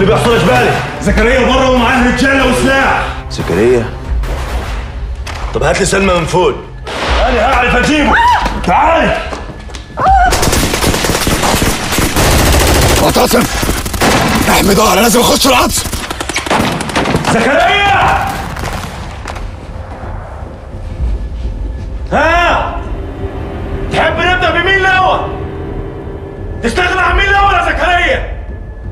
بيحصل جبالي زكريا بره ومعاه رجاله وسلاح زكريا طب هات لي سلمى من فوق انا هعرف اجيبه تعال معتصم احمي ظهري لازم اخش العطس زكريا ها تحب نبدا بمين الاول تستغنى عن مين الاول يا زكريا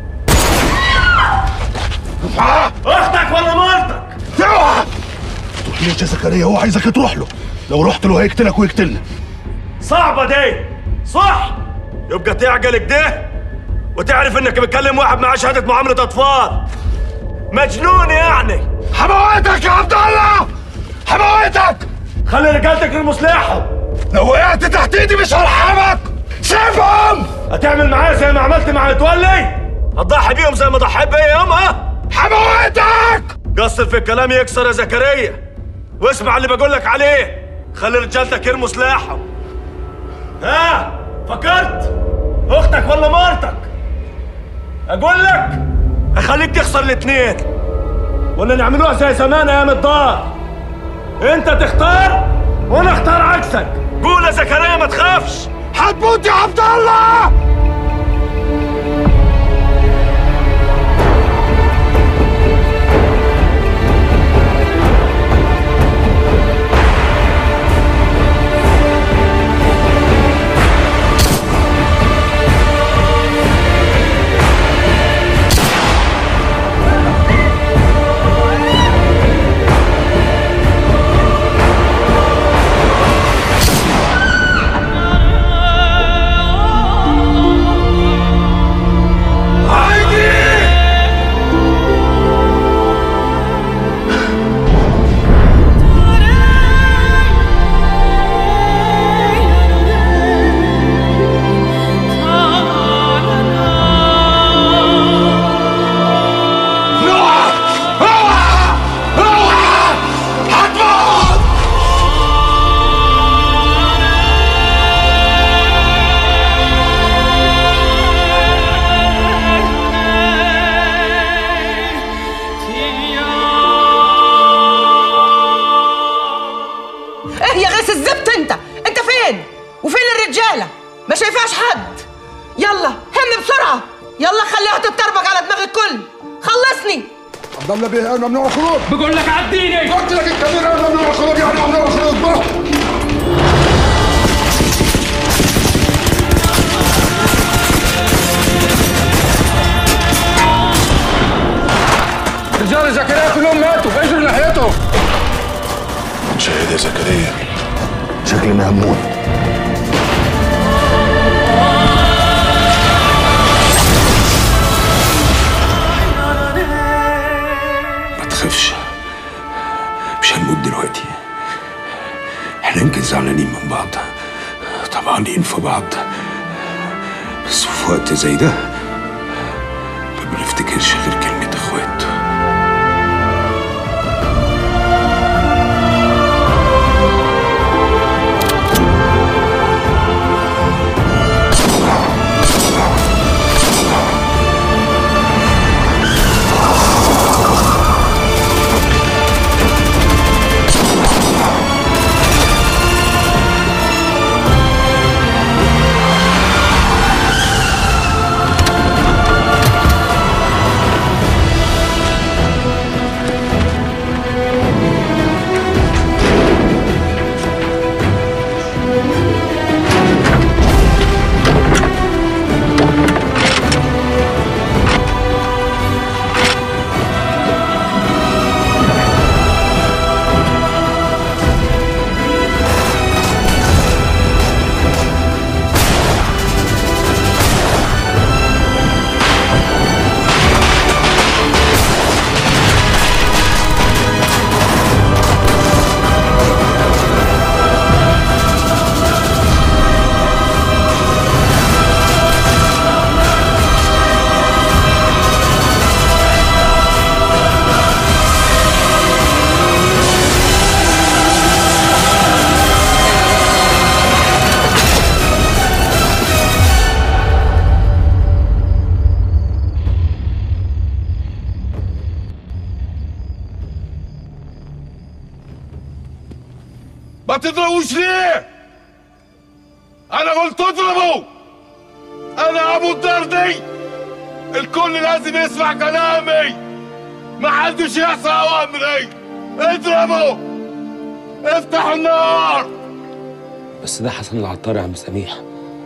اختك ولا مرتك اوعى ليش يا زكريا هو عايزك تروح له لو رحت له هيقتلك ويقتلنا صعبه دي صح يبقى تعقل كده وتعرف انك بتكلم واحد مع شهاده معامله اطفال مجنون يعني حمواتك يا عبد الله حمواتك خلي رجالتك المسلحه لو وقعت تحت ايدي مش هرحمك سيبهم هتعمل معايا زي ما عملت مع متولي هتضحي بيهم زي ما ضحيت بيا يوم ها حمواتك قصر في الكلام يكسر يا زكريا واسمع اللي بقول لك عليه خلي رجالتك يرموا سلاحهم ها فكرت اختك ولا مرتك اقول لك اخليك تخسر الاثنين ولا نعملوها زي زمان ايام الدار انت تختار وانا اختار عكسك قول يا زكريا ما تخافش هتموت يا عبد الله اوعى اوعى اوعى هتموت ايه يا غيث الزبط انت انت فين وفين الرجاله ما شايفاش حد يلا هم بسرعه يلا خليها تتربك على دماغ الكل خلصني عبد الله بيه انا ممنوع الخروج بقول لك عديني قلت لك الكبير انا ممنوع الخروج يعني ممنوع الخروج بقى. رجال زكريا كلهم ماتوا اجروا ناحيته شهيد يا زكريا شكلنا هموت ما تخافش مش هنموت دلوقتي احنا يمكن زعلانين من بعض طمعانين في بعض بس في وقت زي ده ما بنفتكرش غير كلمة اخوات ما تضربوش ليه انا قلت اضربوا انا ابو الدار دي الكل لازم يسمع كلامي ما حدش يعصى اوامري اضربوا افتحوا النار بس ده حسن العطار يا عم سميح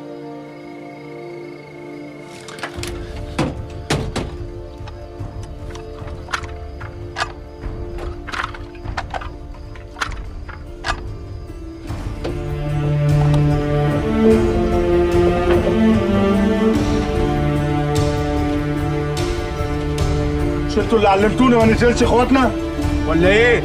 شفتوا اللي علمتوني ما نزلش اخواتنا ولا ايه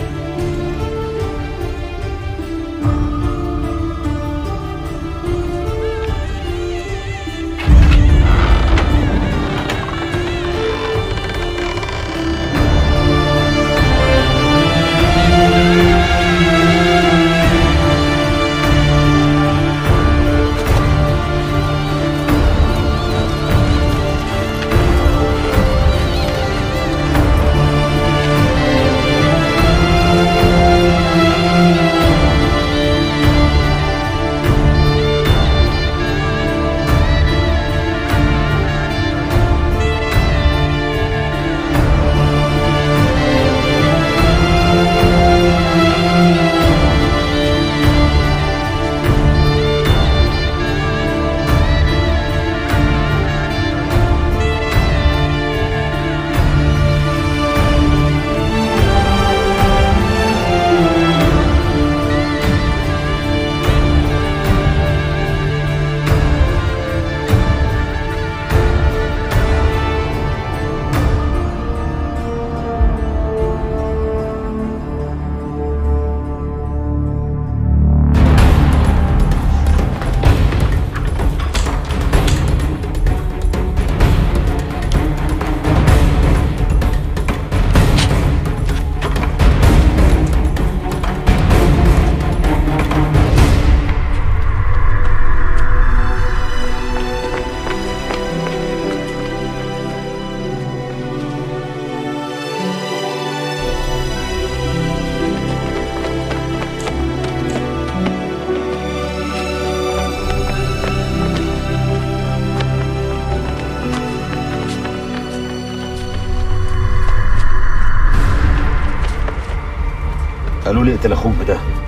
قالوا لي اقتل اخوك بده